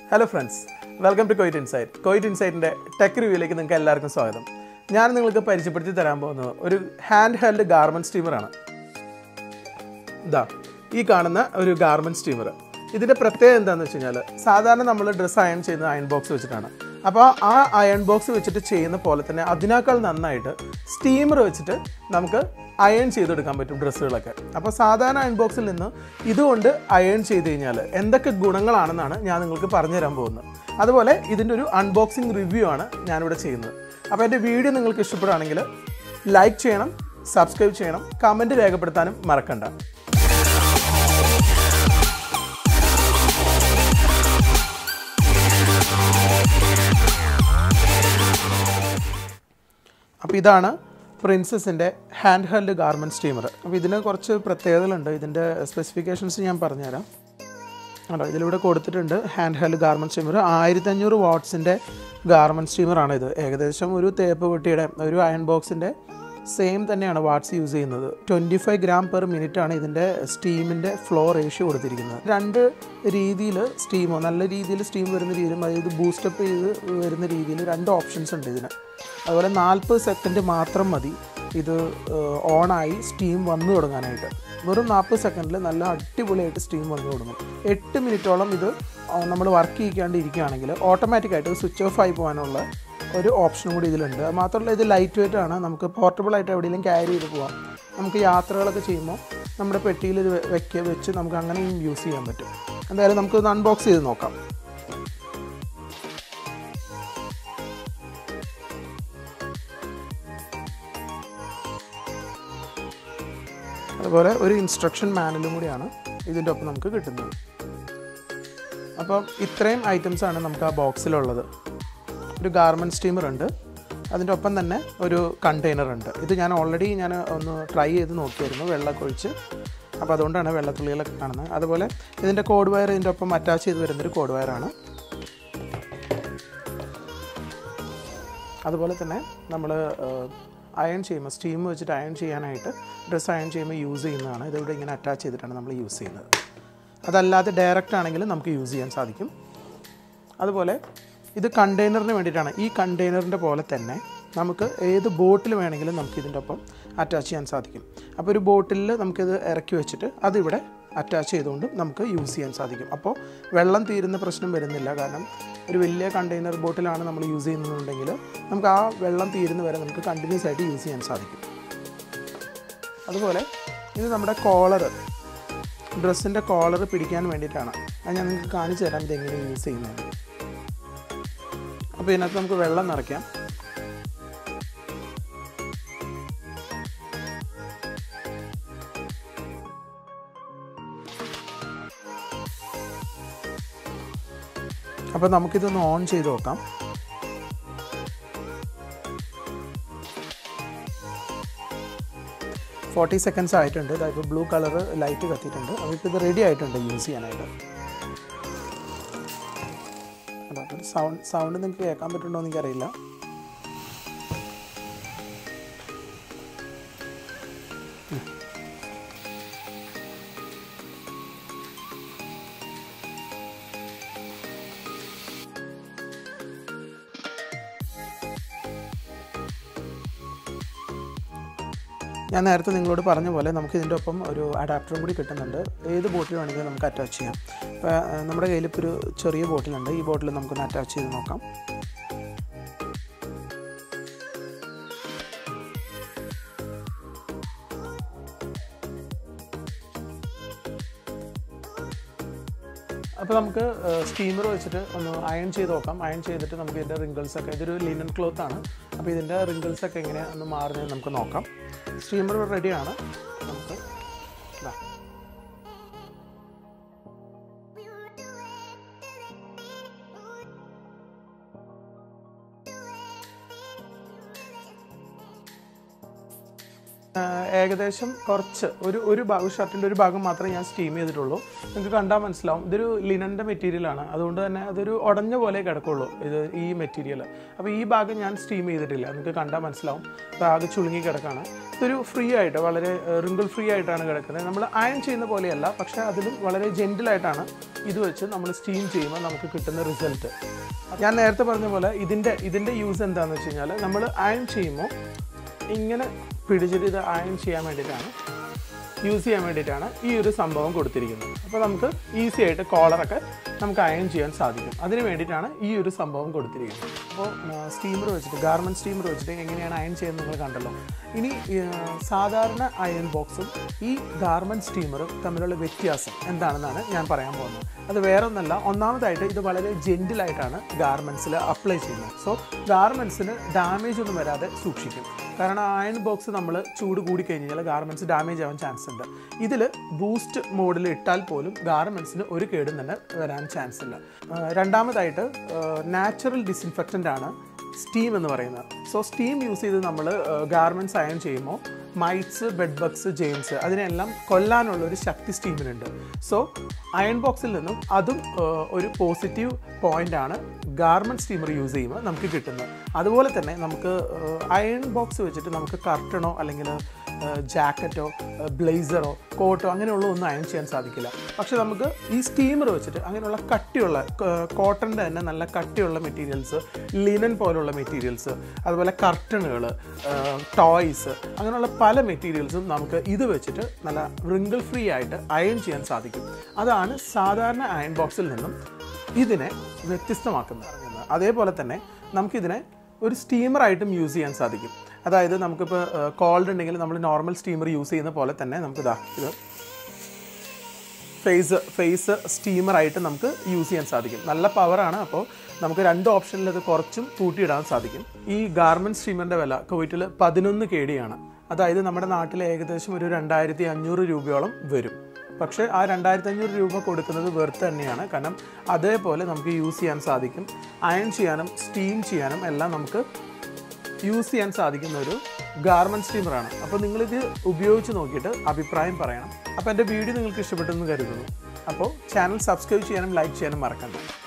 hello friends welcome to കോയിറ്റ് insight കോയിറ്റ് ഇൻസൈറ്റിൻ്റെ ടെക് റിവ്യൂയിലേക്ക് നിങ്ങൾക്ക് എല്ലാവർക്കും സ്വാഗതം ഞാൻ നിങ്ങൾക്ക് പരിചയപ്പെടുത്തി തരാൻ പോകുന്നത് ഒരു ഹാൻഡ് ഹെൽഡ് ഗാർമെൻറ്റ് സ്റ്റീമറാണ് ഇതാ ഈ കാണുന്ന ഒരു ഗാർമെൻറ്റ് സ്റ്റീമർ ഇതിൻ്റെ പ്രത്യേകത എന്താണെന്ന് വെച്ച് കഴിഞ്ഞാൽ സാധാരണ നമ്മൾ ഡ്രസ്സ് അയൺ ചെയ്യുന്നത് അയൺ ബോക്സ് വെച്ചിട്ടാണ് അപ്പോൾ ആ അയൺ ബോക്സ് വെച്ചിട്ട് ചെയ്യുന്ന പോലെ തന്നെ അതിനേക്കാൾ നന്നായിട്ട് സ്റ്റീമർ വെച്ചിട്ട് നമുക്ക് അയൺ ചെയ്തെടുക്കാൻ പറ്റും ഡ്രസ്സുകളൊക്കെ അപ്പോൾ സാധാരണ അയൺ ബോക്സിൽ നിന്ന് ഇതുകൊണ്ട് അയൺ ചെയ്ത് കഴിഞ്ഞാൽ എന്തൊക്കെ ഗുണങ്ങളാണെന്നാണ് ഞാൻ നിങ്ങൾക്ക് പറഞ്ഞു തരാൻ പോകുന്നത് അതുപോലെ ഇതിൻ്റെ ഒരു അൺബോക്സിങ് റിവ്യൂ ആണ് ഞാനിവിടെ ചെയ്യുന്നത് അപ്പോൾ എൻ്റെ വീഡിയോ നിങ്ങൾക്ക് ഇഷ്ടപ്പെടുകയാണെങ്കിൽ ലൈക്ക് ചെയ്യണം സബ്സ്ക്രൈബ് ചെയ്യണം കമൻറ്റ് രേഖപ്പെടുത്താനും മറക്കണ്ട അപ്പോൾ ഇതാണ് പ്രിൻസസിൻ്റെ ഹാൻഡ് ഹെൽഡ് ഗാർമെൻറ്റ് സ്റ്റീമർ അപ്പോൾ ഇതിന് കുറച്ച് പ്രത്യേകതകളുണ്ട് ഇതിൻ്റെ സ്പെസിഫിക്കേഷൻസ് ഞാൻ പറഞ്ഞുതരാം ആണോ ഇതിലൂടെ കൊടുത്തിട്ടുണ്ട് ഹാൻഡ് ഹെൽഡ് ഗാർമെൻറ്റ് സ്റ്റീമർ ആയിരത്തഞ്ഞൂറ് വാട്ട്സിൻ്റെ ഗാർമെൻറ്റ് സ്റ്റീമറാണ് ഇത് ഏകദേശം ഒരു തേപ്പ് പെട്ടിയുടെ ഒരു അയൺ ബോക്സിൻ്റെ സെയിം തന്നെയാണ് വാട്ട്സ് യൂസ് ചെയ്യുന്നത് twenty five gram per minute ആണ് ഇതിൻ്റെ സ്റ്റീമിൻ്റെ ഫ്ലോ റേഷ്യോ കൊടുത്തിരിക്കുന്നത് രണ്ട് രീതിയിൽ സ്റ്റീമോ നല്ല രീതിയിൽ സ്റ്റീം വരുന്ന രീതിയിലും അതായത് ബൂസ്റ്റപ്പ് ചെയ്ത് വരുന്ന രീതിയിൽ രണ്ട് ഓപ്ഷൻസ് ഉണ്ട് ഇതിന് അതുപോലെ നാൽപ്പത് സെക്കൻഡ് മാത്രം മതി ഇത് ഓണായി സ്റ്റീം വന്നു തുടങ്ങാനായിട്ട് വെറും നാൽപ്പത് സെക്കൻഡിൽ നല്ല അടിപൊളിയായിട്ട് സ്റ്റീം വന്നു തുടങ്ങും എട്ട് മിനിറ്റോളം ഇത് നമ്മൾ വർക്ക് ചെയ്യിക്കാണ്ട് ഇരിക്കുകയാണെങ്കിൽ ഓട്ടോമാറ്റിക്കായിട്ട് സ്വിച്ച് ഓഫ് ആയി പോകാനുള്ള ഒരു ഓപ്ഷനും കൂടി ഇതിലുണ്ട് അത് മാത്രമല്ല ഇത് ലൈറ്റ് വെയിറ്റ് ആണ് നമുക്ക് പോർട്ടബിൾ ആയിട്ട് എവിടെയെങ്കിലും ക്യാരി ചെയ്ത് പോകാം നമുക്ക് യാത്രകളൊക്കെ ചെയ്യുമ്പോൾ നമ്മുടെ പെട്ടിയിൽ ഇത് വെക്കുക വെച്ച് നമുക്ക് അങ്ങനെയും യൂസ് ചെയ്യാൻ പറ്റും എന്തായാലും നമുക്കൊന്ന് അൺബോക്സ് ചെയ്ത് നോക്കാം അതുപോലെ ഒരു ഇൻസ്ട്രക്ഷൻ മാനുവലും കൂടിയാണ് ഇതിൻ്റെ ഒപ്പം നമുക്ക് കിട്ടുന്നത് അപ്പം ഇത്രയും ഐറ്റംസ് ആണ് നമുക്ക് ആ ബോക്സിലുള്ളത് ഒരു ഗാർമെൻറ്റ് സ്റ്റീമർ ഉണ്ട് അതിൻ്റെ ഒപ്പം തന്നെ ഒരു കണ്ടെയ്നർ ഉണ്ട് ഇത് ഞാൻ ഓൾറെഡി ഞാൻ ഒന്ന് ട്രൈ ചെയ്ത് നോക്കിയായിരുന്നു വെള്ളമൊക്കെ ഒഴിച്ച് അപ്പോൾ അതുകൊണ്ടാണ് വെള്ളത്തുള്ളികളൊക്കെ കാണുന്നത് അതുപോലെ ഇതിൻ്റെ കോഡ് വയർ ഇതിൻ്റെ ഒപ്പം അറ്റാച്ച് ചെയ്ത് വരുന്നൊരു കോഡ് വയറാണ് അതുപോലെ തന്നെ നമ്മൾ അയൺ ചെയ്യുമ്പോൾ സ്റ്റീം വെച്ചിട്ട് അയൺ ചെയ്യാനായിട്ട് ഡ്രസ്സ് അയൺ ചെയ്യുമ്പോൾ യൂസ് ചെയ്യുന്നതാണ് ഇതിവിടെ ഇങ്ങനെ അറ്റാച്ച് ചെയ്തിട്ടാണ് നമ്മൾ യൂസ് ചെയ്യുന്നത് അതല്ലാതെ ഡയറക്റ്റ് ആണെങ്കിലും നമുക്ക് യൂസ് ചെയ്യാൻ സാധിക്കും അതുപോലെ ഇത് കണ്ടെയ്നറിന് വേണ്ടിയിട്ടാണ് ഈ കണ്ടെയ്നറിൻ്റെ പോലെ തന്നെ നമുക്ക് ഏത് ബോട്ടിൽ വേണമെങ്കിലും നമുക്ക് ഇതിൻ്റെ ഒപ്പം അറ്റാച്ച് ചെയ്യാൻ സാധിക്കും അപ്പോൾ ഒരു ബോട്ടിൽ നമുക്കിത് ഇറക്കി വെച്ചിട്ട് അതിവിടെ അറ്റാച്ച് ചെയ്തുകൊണ്ടും നമുക്ക് യൂസ് ചെയ്യാൻ സാധിക്കും അപ്പോൾ വെള്ളം തീരുന്ന പ്രശ്നം വരുന്നില്ല കാരണം ഒരു വലിയ കണ്ടെയ്നർ ബോട്ടിലാണ് നമ്മൾ യൂസ് ചെയ്യുന്നുണ്ടെങ്കിൽ നമുക്ക് ആ വെള്ളം തീരുന്ന വരെ നമുക്ക് കണ്ടിന്യൂസ് ആയിട്ട് യൂസ് ചെയ്യാൻ സാധിക്കും അതുപോലെ ഇത് നമ്മുടെ കോളർ ഡ്രസ്സിൻ്റെ കോളർ പിടിക്കാൻ വേണ്ടിയിട്ടാണ് അത് ഞാൻ നിങ്ങൾക്ക് കാണിച്ചു തരാം ഇത് എങ്ങനെ യൂസ് ചെയ്യുന്നത് അപ്പോൾ ഇതിനകത്ത് നമുക്ക് വെള്ളം നിറയ്ക്കാം അപ്പോൾ നമുക്കിതൊന്ന് ഓൺ ചെയ്ത് നോക്കാം ഫോർട്ടി സെക്കൻഡ്സ് ആയിട്ടുണ്ട് ഇപ്പോൾ ബ്ലൂ കളർ ലൈറ്റ് കത്തിയിട്ടുണ്ട് അപ്പോൾ ഇപ്പോൾ ഇത് റെഡി ആയിട്ടുണ്ട് യൂസ് ചെയ്യാനായിട്ട് സൗണ്ട് സൗണ്ട് നിങ്ങൾക്ക് കേൾക്കാൻ പറ്റുന്നുണ്ടോ എന്ന് എനിക്കറിയില്ല ഞാൻ നേരത്തെ നിങ്ങളോട് പറഞ്ഞ പോലെ നമുക്ക് ഇതിൻ്റെ ഒപ്പം ഒരു അഡാപ്റ്ററും കൂടി കിട്ടുന്നുണ്ട് ഏത് ബോട്ടിൽ വേണമെങ്കിലും നമുക്ക് അറ്റാച്ച് ചെയ്യാം ഇപ്പോൾ നമ്മുടെ കയ്യിൽ ഇപ്പോൾ ഒരു ചെറിയ ബോട്ടിലുണ്ട് ഈ ബോട്ടിൽ നമുക്കൊന്ന് അറ്റാച്ച് ചെയ്ത് നോക്കാം അപ്പോൾ നമുക്ക് സ്റ്റീമർ വെച്ചിട്ട് ഒന്ന് അയൺ ചെയ്ത് നോക്കാം അയൺ ചെയ്തിട്ട് നമുക്ക് ഇതിൻ്റെ റിങ്കിൾസ് ഒക്കെ ഇതൊരു ലിനൻ ക്ലോത്ത് ആണ് അപ്പോൾ ഇതിൻ്റെ റിങ്കിൾസ് ഒക്കെ എങ്ങനെ ഒന്ന് മാറുന്നത് നമുക്ക് നോക്കാം സ്റ്റീമർ റെഡിയാണ് നമുക്ക് ഇതാ ആഹ് ഏകദേശം കുറച്ച് ഒരു ഒരു ഭാഗം ഷർട്ടിൻ്റെ ഒരു ഭാഗം മാത്രമേ ഞാൻ സ്റ്റീം ചെയ്തിട്ടുള്ളൂ നിങ്ങൾക്ക് കണ്ടാൽ മനസ്സിലാവും ഇതൊരു ലിനൻ്റെ മെറ്റീരിയലാണ് അതുകൊണ്ട് തന്നെ അതൊരു ഉടഞ്ഞ പോലെ കിടക്കുള്ളൂ ഇത് ഈ മെറ്റീരിയൽ അപ്പോൾ ഈ ഭാഗം ഞാൻ സ്റ്റീം ചെയ്തിട്ടില്ല നിങ്ങൾക്ക് കണ്ടാൽ മനസ്സിലാവും ആകെ ചുളുങ്ങി കിടക്കാണ് ഇതൊരു ഫ്രീ ആയിട്ട് വളരെ റിങ്കിൾ ഫ്രീ ആയിട്ടാണ് കിടക്കുന്നത് നമ്മൾ അയൺ ചെയ്യുന്ന പോലെയല്ല പക്ഷേ അതിലും വളരെ ജെൻറ്റിലായിട്ടാണ് ഇത് വെച്ച് നമ്മൾ സ്റ്റീം ചെയ്യുമ്പോൾ നമുക്ക് കിട്ടുന്ന റിസൾട്ട് ഞാൻ നേരത്തെ പറഞ്ഞ പോലെ ഇതിൻ്റെ ഇതിൻ്റെ യൂസ് എന്താണെന്ന് വെച്ച് കഴിഞ്ഞാൽ നമ്മൾ അയൺ ചെയ്യുമ്പോൾ ഇങ്ങനെ പിടിച്ചിട്ട് ഇത് അയൺ ചെയ്യാൻ വേണ്ടിയിട്ടാണ് യൂസ് ചെയ്യാൻ വേണ്ടിയിട്ടാണ് ഈ ഒരു സംഭവം കൊടുത്തിരിക്കുന്നത് അപ്പോൾ നമുക്ക് ഈസി ആയിട്ട് കോളറൊക്കെ നമുക്ക് അയൺ ചെയ്യാൻ സാധിക്കും അതിന് വേണ്ടിയിട്ടാണ് ഈ ഒരു സംഭവം കൊടുത്തിരിക്കുന്നത് അപ്പോൾ സ്റ്റീമർ വെച്ചിട്ട് ഗാർമെൻറ്റ് സ്റ്റീമർ വെച്ചിട്ട് എങ്ങനെയാണ് അയൺ ചെയ്യുന്നത് നിങ്ങൾ കണ്ടല്ലോ ഇനി ആ, സാധാരണ അയൺ ബോക്സും ഈ ഗാർമെൻറ്റ് സ്റ്റീമറും തമ്മിലുള്ള വ്യത്യാസം എന്താണെന്നാണ് ഞാൻ പറയാൻ പോകുന്നത് അത് വേറെ ഒന്നല്ല ഒന്നാമതായിട്ട് ഇത് വളരെ ജെൻറ്റിലായിട്ടാണ് ഗാർമെൻറ്റ്സിൽ അപ്ലൈ ചെയ്യുന്നത് സോ ഗാർമെൻറ്റ്സിന് ഡാമേജ് ഒന്നും വരാതെ സൂക്ഷിക്കും കാരണം അയൺ ബോക്സ് നമ്മൾ ചൂട് കൂടി കഴിഞ്ഞ് കഴിഞ്ഞാൽ ഗാർമെൻറ്റ്സ് ഡാമേജ് ആവാൻ ചാൻസ് ഉണ്ട് ഇതിൽ ബൂസ്റ്റ് മോഡിൽ ഇട്ടാൽ പോലും ഗാർമെൻറ്റ്സിന് ഒരു കേടും തന്നെ വരാൻ ചാൻസ് ഇല്ല ആ, രണ്ടാമതായിട്ട് നാച്ചുറൽ ഡിസിൻഫെക്റ്റൻ്റ് ആണ് സ്റ്റീം എന്ന് പറയുന്നത് സോ സ്റ്റീം യൂസ് ചെയ്ത് നമ്മൾ ഗാർമെൻറ്റ്സ് അയൺ ചെയ്യുമ്പോൾ മൈറ്റ്സ് ബെഡ് ബഗ്സ് ജെയിംസ് അതിനെല്ലാം കൊല്ലാനുള്ള ഒരു ശക്തി സ്റ്റീമിനുണ്ട് സോ അയൺ ബോക്സിൽ നിന്നും അതും ആ, ഒരു പോസിറ്റീവ് പോയിന്റ് ആണ് ഗാർമെൻറ്റ് സ്റ്റീമർ യൂസ് ചെയ്യുമ്പോൾ നമുക്ക് കിട്ടുന്നത് അതുപോലെ തന്നെ നമുക്ക് അയൺ ബോക്സ് വെച്ചിട്ട് നമുക്ക് കർട്ടണോ അല്ലെങ്കിൽ ജാക്കറ്റോ ബ്ലേസറോ കോട്ടോ അങ്ങനെയുള്ള ഒന്നും അയൺ ചെയ്യാൻ സാധിക്കില്ല പക്ഷെ നമുക്ക് ഈ സ്റ്റീമർ വെച്ചിട്ട് അങ്ങനെയുള്ള കട്ടിയുള്ള കോട്ടൻ്റെ തന്നെ നല്ല കട്ടിയുള്ള മെറ്റീരിയൽസ് ലിനൻ പോലുള്ള മെറ്റീരിയൽസ് അതുപോലെ കർട്ടണുകൾ ടോയ്സ് അങ്ങനെയുള്ള പല മെറ്റീരിയൽസും നമുക്ക് ഇത് വെച്ചിട്ട് നല്ല റിങ്കിൾ ഫ്രീ ആയിട്ട് അയൺ ചെയ്യാൻ സാധിക്കും അതാണ് സാധാരണ അയൺ ബോക്സിൽ നിന്നും ഇതിനെ വ്യത്യസ്തമാക്കുന്നത് അതേപോലെ തന്നെ നമുക്കിതിനെ ഒരു സ്റ്റീമറായിട്ടും യൂസ് ചെയ്യാൻ സാധിക്കും അതായത് നമുക്കിപ്പോൾ കോൾഡ് ഉണ്ടെങ്കിൽ നമ്മൾ നോർമൽ സ്റ്റീമർ യൂസ് ചെയ്യുന്ന പോലെ തന്നെ നമുക്കിതാ ഇത് ഫേസ് ഫേസ് സ്റ്റീമറായിട്ട് നമുക്ക് യൂസ് ചെയ്യാൻ സാധിക്കും നല്ല പവറാണ് അപ്പോൾ നമുക്ക് രണ്ട് ഓപ്ഷനിൽ അത് കുറച്ചും കൂട്ടിയിടാൻ സാധിക്കും ഈ ഗാർമെൻറ്റ് സ്റ്റീമറിൻ്റെ വില കുവൈറ്റിൽ പതിനൊന്ന് കെ ഡിയാണ് അതായത് നമ്മുടെ നാട്ടിൽ ഏകദേശം ഒരു രണ്ടായിരത്തി അഞ്ഞൂറ് രൂപയോളം വരും പക്ഷേ ആ രണ്ടായിരത്തി അഞ്ഞൂറ് രൂപ കൊടുക്കുന്നത് വെറുതെ തന്നെയാണ് കാരണം അതേപോലെ നമുക്ക് യൂസ് ചെയ്യാൻ സാധിക്കും അയൺ ചെയ്യാനും സ്റ്റീം ചെയ്യാനും എല്ലാം നമുക്ക് യൂസ് ചെയ്യാൻ സാധിക്കുന്ന ഒരു ഗാർമെൻറ്റ് സ്റ്റീമറാണ് അപ്പോൾ നിങ്ങളിത് ഉപയോഗിച്ച് നോക്കിയിട്ട് അഭിപ്രായം പറയണം അപ്പോൾ എൻ്റെ വീഡിയോ നിങ്ങൾക്ക് ഇഷ്ടപ്പെട്ടെന്ന് കരുതുന്നു അപ്പോൾ ചാനൽ സബ്സ്ക്രൈബ് ചെയ്യാനും ലൈക്ക് ചെയ്യാനും മറക്കണ്ട